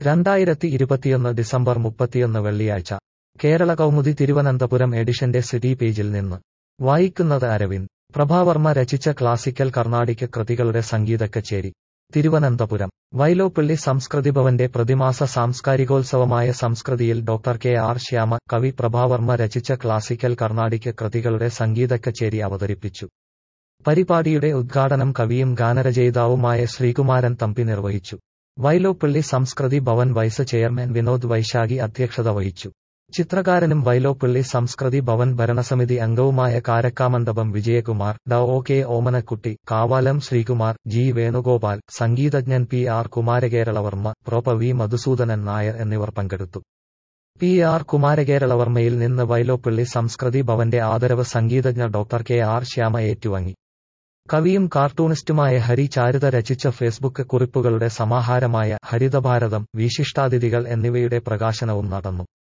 രണ്ടായിരത്തി ഇരുപത്തിയൊന്ന് ഡിസംബർ മുപ്പത്തിയൊന്ന് വെള്ളിയാഴ്ച കേരള കൗമുദി തിരുവനന്തപുരം എഡിഷന്റെ സിറ്റി പേജിൽ നിന്ന് വായിക്കുന്നത് അരവിന്ദ് പ്രഭാവർമ്മ രചിച്ച ക്ലാസിക്കൽ കർണാടിക് കൃതികളുടെ സംഗീത കച്ചേരി തിരുവനന്തപുരം വൈലോപ്പിള്ളി സംസ്കൃതി ഭവന്റെ പ്രതിമാസ സാംസ്കാരികോത്സവമായ സംസ്കൃതിയിൽ ഡോക്ടർ കെ ആർ ശ്യാമ കവി പ്രഭാവർമ്മ രചിച്ച ക്ലാസിക്കൽ കർണാടിക് കൃതികളുടെ സംഗീത കച്ചേരി അവതരിപ്പിച്ചു പരിപാടിയുടെ ഉദ്ഘാടനം കവിയും ഗാനരചയിതാവുമായ ശ്രീകുമാരൻ തമ്പി നിർവഹിച്ചു വൈലോപ്പിള്ളി സംസ്കൃതി ഭവൻ വൈസ് ചെയർമാൻ വിനോദ് വൈശാഖി അധ്യക്ഷത വഹിച്ചു ചിത്രകാരനും വൈലോപ്പിള്ളി സംസ്കൃതി ഭവൻ ഭരണസമിതി അംഗവുമായ കാരക്കാമണ്ഡപം വിജയകുമാർ ഡ O K Omanakkutty Kavalam Sreekumar G Venugopal സംഗീതജ്ഞൻ പി ആർ കുമാരകേരളവർമ്മ പ്രൊപ വി മധുസൂദനൻ നായർ എന്നിവർ പങ്കെടുത്തു പി ആർ കുമാരകേരളവർമ്മയിൽ നിന്ന് വൈലോപ്പിള്ളി സംസ്കൃതി ഭവന്റെ ആദരവ് സംഗീതജ്ഞ ഡോക്ടർ കെ ആർ ശ്യാമ ഏറ്റുവാങ്ങി കവിയും കാർട്ടൂണിസ്റ്റുമായ ഹരി ചാരുത രചിച്ച ഫേസ്ബുക്ക് കുറിപ്പുകളുടെ സമാഹാരമായ ഹരിതഭാരതം വിശിഷ്ടാതിഥികൾ എന്നിവയുടെ പ്രകാശനവും നടന്നു